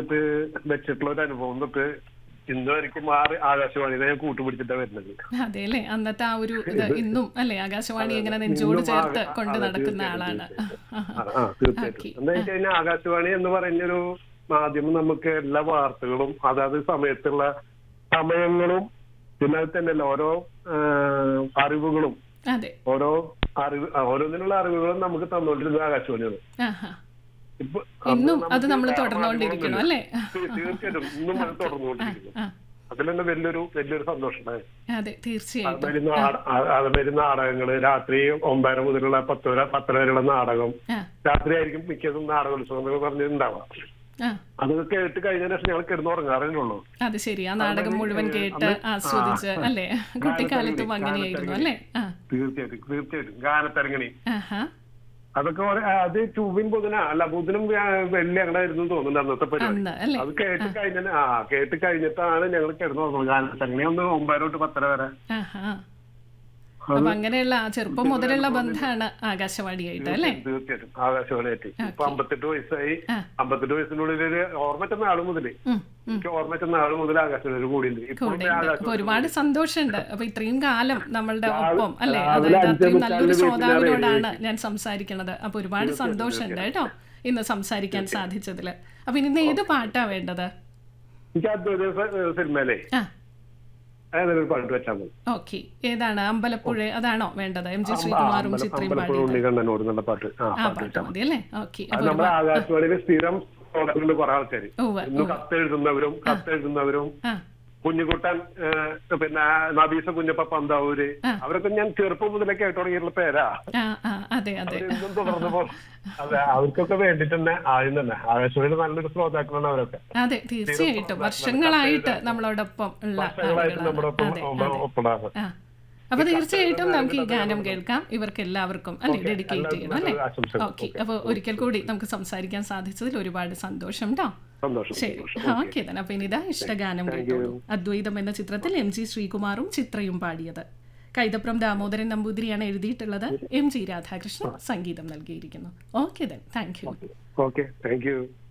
വന്നിട്ട് വെച്ചിട്ടുള്ള ഒരു അനുഭവം തൊട്ട് ഇന്ന് വரைക്കും മാറി ആകാശവാണിനെ ഞാൻ കൂട്ടുപിടിച്ചിട്ടാ വരുന്നത് അതെ അല്ലേ അന്നത്തെ ആ ഒരു ഇത് ഇന്നും അല്ലേ ആകാശവാണി എങ്ങനെ നെഞ്ചോട് ഇന്നും ചേർത്ത് ആകാ- കൊണ്ട് അതെ, നടക്കുന്ന തീർച്ചയായും, ആളാണ് ആ, ആ, തീർച്ചയായിട്ടും ഓക്കേ. എന്താ വെച്ച് കഴിഞ്ഞാൽ ആകാശവാണി എന്ന് പറയുന്നൊരു മാധ്യമം നമുക്ക് എല്ലാ വാർത്തകളും അതാത് സമയത്തുള്ള സമയങ്ങളും പിന്നെ അത് തന്നെയല്ല ഓരോ ആ, അറിവുകളും അതെ ഓരോ അറിവ് ആ, ഓരോന്നിനുള്ള അറിവുകളും നമുക്ക് തന്നുകൊണ്ടിരുന്നത് ആകാശവാണിയാണ് ആഹാ ഇപ്പൊ ഇന്നും നമുക്ക് അത് നമ്മൾ ആ തുടർന്നുകൊണ്ടിരിക്കണം അല്ലേ തീ- തീർച്ചയായിട്ടും ഇന്നും അത് തുടർന്നുകൊണ്ടിരിക്കുന്നു ആ അതിൽ തന്നെ വലിയൊരു വലിയൊരു സന്തോഷമാണ് അതെ തീർച്ചയായിട്ടും അതുമാതിരി നാട- ആ- അതുമാതിരി നാടകങ്ങള് രാത്രി ഒമ്പതര മുതലുള്ള പത്ത് വരെ പത്തര വരെയുള്ള നാടകം ആ രാത്രി ആയിരിക്കും മിക്കതും നാടകോത്സവങ്ങൾ പറഞ്ഞിട്ടുണ്ടാവാം ആ അതൊക്കെ കേട്ട് കഴിഞ്ഞതിന് ശേഷം ഞങ്ങൾ കിടന്ന് ഉറങ്ങാറേ ഉള്ളൂ അത് ശരി ആ നാടകം മുഴുവൻ കേട്ട് ആസ്വദിച്ച് അല്ലേ കുട്ടിക്കാലത്തും അങ്ങനെയായിരുന്നു അല്ലേ ആ തീർച്ചയായിട്ടും തീർച്ചയായിട്ടും ഗാനത്തരങ്ങണി ആഹാ അതൊക്കെ ഒരു- അത് ചൊവ്വയും ബുധന അല്ല ബുധനും വ്യാ- വെള്ളി അങ്ങനെ ആയിരുന്നു തോന്നുന്നുണ്ട് അന്നത്തെ പരിപാടി അന്ന് അല്ലേ അത് കേട്ട് കഴിഞ്ഞ ആ കേട്ട് കഴിഞ്ഞിട്ടാണ് ഞങ്ങൾ കിടന്നു തുടങ്ങുന്നത് ഗാനത്തരങ്ങണി ഒന്ന് ഒമ്പതര തൊട്ട് പത്തര വരെ ആഹാ അപ്പൊ അങ്ങനെയുള്ള ആ ചെറുപ്പം മുതലുള്ള ബന്ധമാണ് ആകാശവാണിയായിട്ട് അല്ലേ തീർച്ചയായിട്ടും ആകാശവാണിയായിട്ട് ഇപ്പൊ അമ്പത്തെട്ട് വയസ്സായി ആ. അമ്പത്തെട്ട് വയസ്സിനുള്ളിൽ ഒരു ഓർമ്മറ്റ നാള് മുതൽ ഉം, ഉം. എനിക്ക് ഓർമ്മറ്റ നാള് മുതൽ ആകാശവാണി കൂടിയുണ്ട് ഇപ്പോൾ കൂടെ ഉണ്ട് അപ്പൊ ഒരുപാട് സന്തോഷമുണ്ട് അപ്പൊ ഇത്രയും കാലം നമ്മളുടെ രാവിലെ- ഒപ്പം അല്ലെ രാവിലെ അതായത് അഞ്ചേ അത്രയും നല്ലൊരു മുക്കാലിന് ശ്രോതാവിനോടാണ് ഞാൻ സംസാരിക്കണത് അപ്പൊ ഒരുപാട് സന്തോഷമുണ്ട് കേട്ടോ ഇന്ന് സംസാരിക്കാൻ സാധിച്ചതില് അപ്പൊ ഇന്ന് ഏത് പാട്ടാ വേണ്ടത് എനിക്ക് അദ്വൈത സ- സിനിമയിലെ ആ ഏതൊരു പാട്ട് വെച്ചാൽ മതി ഓക്കെ ഏതാണ് അമ്പലപ്പുഴ അതാണോ വേണ്ടത് എം ജി ആ, ശ്രീകുമാറും അമ്പലം- ചിത്രയും അമ്പലപ്പുഴ പാടിയത് ഉണ്ണിക്കണ്ണനോട് നല്ല പാട്ട് ആ ആ പാട്ട് പാട്ട് വെച്ചാൽ മതി അല്ലേ ഓക്കെ അത് അപ്പൊ നമ്മുടെ ആകാശവാണിയിൽ സ്ഥിരം ശ്രോതാക്കളുണ്ട് കുറെ ആൾക്കാർ ഉവ്വ് ഇന്ന് കത്തെഴുതുന്നവരും കത്തെഴുതുന്നവരും ആ കുഞ്ഞുകുട്ടൻ ഏഹ്, പിന്നെ നബീസ കുഞ്ഞപ്പ പന്താവൂര് ആ. അവരൊക്കെ ഞാൻ ചെറുപ്പം മുതലേ കേട്ടു തുടങ്ങിയിട്ടുള്ള പേരാ ആ ആ അതെ അതെ അവരെന്നും തുടർന്നപ്പോ അതെ അവർക്കൊക്കെ വേണ്ടിട്ട് തന്നെ ആദ്യം തന്നെ ആകാശവാണിയുടെ നല്ലൊരു ശ്രോതാക്കളാണ് അവരൊക്കെ അതെ തീർച്ചയായിട്ടും വർഷങ്ങളായിട്ട് നമ്മളോടൊപ്പം ഉള്ള വർഷങ്ങളായിട്ട് നമ്മുടെ ഒപ്പം ആളുകളാണ് അതെ അതെ ഒപ്പടാണ് ആ അപ്പൊ തീർച്ചയായിട്ടും നമുക്ക് ഈ ഗാനം കേൾക്കാം ഇവർക്ക് എല്ലാവർക്കും അല്ലെ ഡെഡിക്കേറ്റ് ചെയ്യണം അല്ലേ ആശംസകൾ. ഓക്കെ അപ്പൊ ഒരിക്കൽ കൂടി നമുക്ക് സംസാരിക്കാൻ സാധിച്ചതിൽ ഒരുപാട് സന്തോഷം കേട്ടോ സന്തോഷം ശരി ഓക്കെ തന്നെ അപ്പൊ ഇനിതാ ഇഷ്ടഗാനം കേട്ടോളൂ അദ്വൈതം എന്ന ചിത്രത്തിൽ എം ജി ശ്രീകുമാറും ചിത്രയും പാടിയത് കൈതപ്രം ദാമോദരൻ നമ്പൂതിരിയാണ് എഴുതിയിട്ടുള്ളത് എം ജി രാധാകൃഷ്ണൻ സംഗീതം നൽകിയിരിക്കുന്നു okay then thank you okay thank U